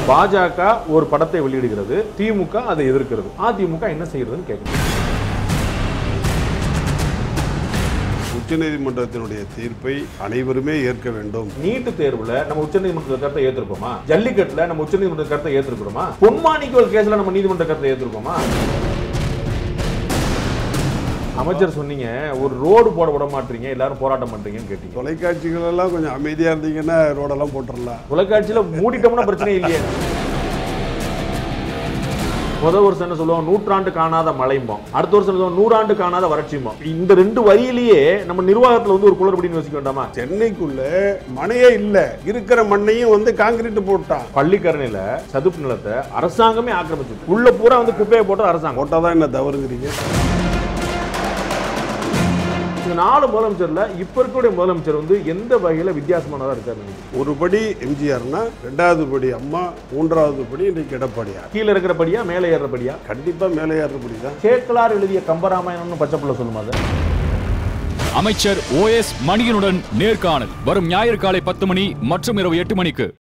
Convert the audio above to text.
பாஜக ஒரு படத்தை வெளியிடுகிறது திமுக அதை எதிர்க்கிறது அதிமுக என்ன செய்யறதுன்னு கேட்குறேன் உச்சநீதிமன்றத்தினுடைய தீர்ப்பை அனைவருமே ஏற்க வேண்டும் நீட்டு தேர்வுல நம்ம உச்சநீதிமன்ற கருத்தை ஏத்திருப்போமா ஜல்லிக்கட்டுல நம்ம உச்சநீதிமன்ற கருத்தை ஏத்திருக்கிறோமா பொன்மாணிக்கோல் கேஸ்ல நம்ம நீதிமன்ற கருத்தை ஏத்திருக்கோமா அமைச்சர் சொன்னீங்க ஒரு ரோடு போட விட மாட்டீங்க எல்லாரும் போராட்டம் பண்றீங்கன்னு கேட்டீங்க தொலைக்காட்சிகள் எல்லாம் கொஞ்சம் அமைதியா இருந்தீங்கன்னா ரோடெல்லாம் போட்டுடலாம் தொலைக்காட்சியில மூடிட்டோம்னா பிரச்சனை இல்லையே முத வருஷம் என்ன சொல்லுவோம் நூற்றாண்டு காணாத மழைம்போம் அடுத்த வருஷம் சொல்லுவோம் நூறாண்டு காணாத வறட்சிம்போம் இந்த ரெண்டு வரியிலேயே நம்ம நிர்வாகத்துல வந்து ஒரு குளறுபடின்னு யோசிக்க வேண்டாமா சென்னைக்குள்ள மழையே இல்ல இருக்கிற மண்ணையும் வந்து காங்கிரீட் போட்டான் பள்ளிக்கரணையில சதுப்பு நிலத்தை அரசாங்கமே ஆக்கிரமிச்சு உள்ள பூரா வந்து குப்பையை போட்டு அரசாங்கம் போட்டாதான் என்ன தவறுங்கிறீங்க இந்த நாலு முதலமைச்சர்ல இப்ப இருக்கக்கூடிய முதலமைச்சர் வந்து எந்த வகையில வித்தியாசமானதா இருக்காரு நினைக்கிறீங்க? ஒரு படி எம்ஜிஆர்னா ரெண்டாவது படி அம்மா மூன்றாவது படி இன்னைக்கு எடப்பாடியார் கீழே இருக்கிறபடியா மேலே ஏறுறபடியா கண்டிப்பா மேலே ஏறபடி தான் சேக்கலார் எழுதிய கம்பராமாயணம்னு பச்சை புள்ள சொல்லுமா அதை அமைச்சர் ஓ எஸ் மணியனுடன் நேர்காணல் வரும் ஞாயிறு காலை பத்து மணி மற்றும் இரவு எட்டு மணிக்கு